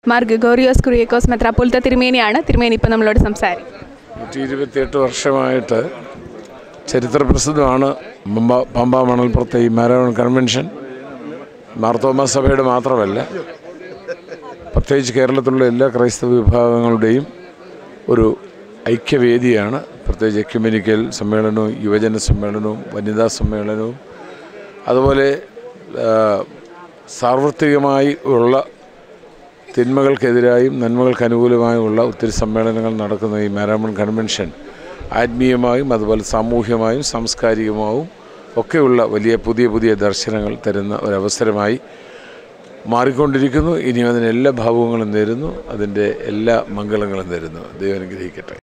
മാർ ഗോറിയോസ് കുറിയക്കോസ് മെത്രാപ്പോലത്തെ തിരുമേനിയാണ് തിരുമേനി ഇപ്പം നമ്മളോട് സംസാരിക്കും നൂറ്റി ഇരുപത്തിയെട്ട് വർഷമായിട്ട് ചരിത്രപ്രസിദ്ധമാണ് പമ്പ പമ്പ മണൽപ്പുറത്തെ ഈ മാരവൺ കൺവെൻഷൻ മാർത്തോമ സഭയുടെ മാത്രമല്ല പ്രത്യേകിച്ച് കേരളത്തിലുള്ള എല്ലാ ക്രൈസ്തവ വിഭാഗങ്ങളുടെയും ഒരു ഐക്യവേദിയാണ് പ്രത്യേകിച്ച് എക്യുമെനിക്കൽ സമ്മേളനവും യുവജന സമ്മേളനവും വനിതാ സമ്മേളനവും അതുപോലെ ആ, സാർവത്രികമായി ഉള്ള തിന്മകൾക്കെതിരായും നന്മകൾക്ക് അനുകൂലമായുമുള്ള ഒത്തിരി സമ്മേളനങ്ങൾ നടക്കുന്ന ഈ മാരാമൺ കൺവെൻഷൻ ആത്മീയമായും അതുപോലെ സാമൂഹ്യമായും സാംസ്കാരികമായും ഒക്കെയുള്ള വലിയ പുതിയ പുതിയ ദർശനങ്ങൾ തരുന്ന ഒരവസരമായി മാറിക്കൊണ്ടിരിക്കുന്നു ഇനിയും അതിന് എല്ലാ ഭാവങ്ങളും നേരുന്നു അതിൻ്റെ എല്ലാ മംഗളങ്ങളും നേരുന്നു ദൈവം അനുഗ്രഹിക്കട്ടെ